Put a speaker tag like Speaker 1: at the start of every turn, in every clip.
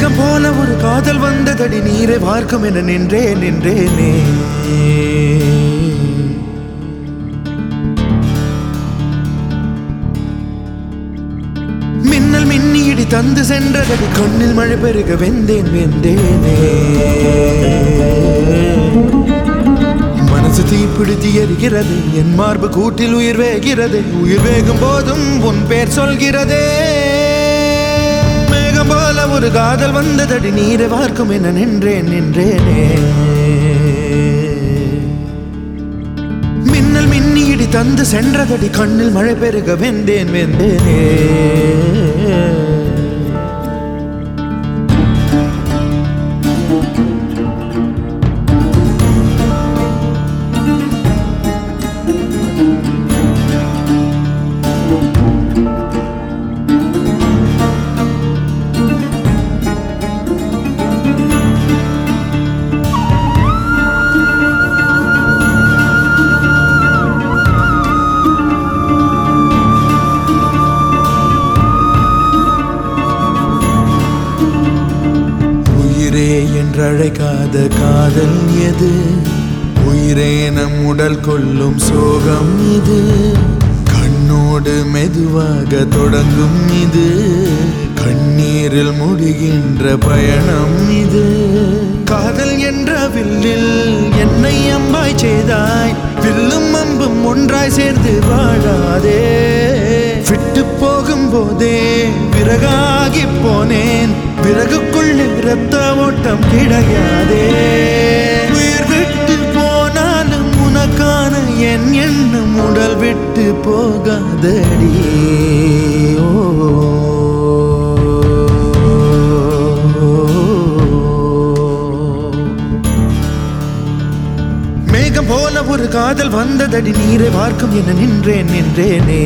Speaker 1: மேகம் போல ஒரு காதல் வந்ததடி நீரை பார்க்கும் என நின்றே நின்றேனே மின்னல் மின்னி இடி தந்து சென்றதடி கண்ணில் மழை பெருக வெந்தேன் வெந்தேனே மனசு தீப்பிடித்து எரிகிறது என் மார்பு கூட்டில் உயிர் வேகிறது உயிர் வேகும் போதும் உன் பேர் சொல்கிறதே மேகம் போல ஒரு காதல் வந்ததடி நீரை பார்க்கும் என நின்றேன் நின்றேனே மின்னல் மின்னி இடி தந்து சென்றதடி கண்ணில் மழை பெருக வெந்தேன் வெந்தேனே உயிரே என்றழைக்காத காதல் எது உயிரே நம் உடல் கொள்ளும் சோகம் இது கண்ணோடு மெதுவாக தொடங்கும் இது கண்ணீரில் முடிகின்ற பயணம் இது காதல் என்ற வில்லில் என்னை அம்பாய் செய்தாய் வில்லும் அம்பும் ஒன்றாய் சேர்ந்து வாழாதே விட்டு போகும் போதே விறகாகி போனேன் விறகுக்குள்ளே ரத்த ஓட்டம் கிடையாதே உயிர் விட்டு போனாலும் உனக்கான என் எண்ணம் உடல் விட்டு போகாதடி ஓ மேகம் போல ஒரு காதல் வந்ததடி நீரை பார்க்கும் என நின்றேன் நின்றேனே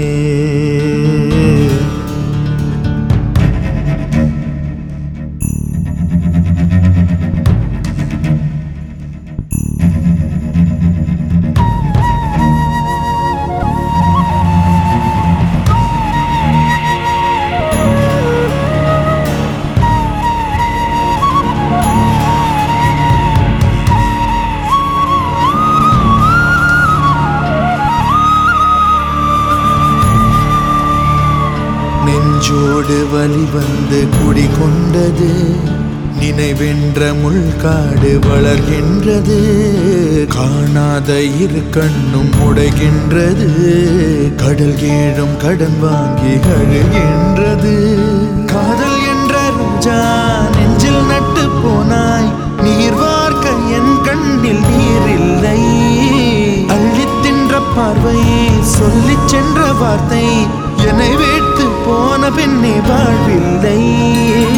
Speaker 1: நெஞ்சோடு வலி வந்து குடிகொண்டது நினைவென்ற முள்காடு வளர்கின்றது காணாத இரு கண்ணும் உடைகின்றது கடல் கீழும் கடன் வாங்கி அழுகின்றது காதல் என்ற ரோஜா நெஞ்சில் நட்டு போனாய் நீர் வார்க்க என் கண்ணில் நீர் இல்லை அள்ளித் தின்ற பார்வை சொல்லிச் சென்ற வார்த்தை என்னை விட்டு போன பின்னே வாழ்வில்லை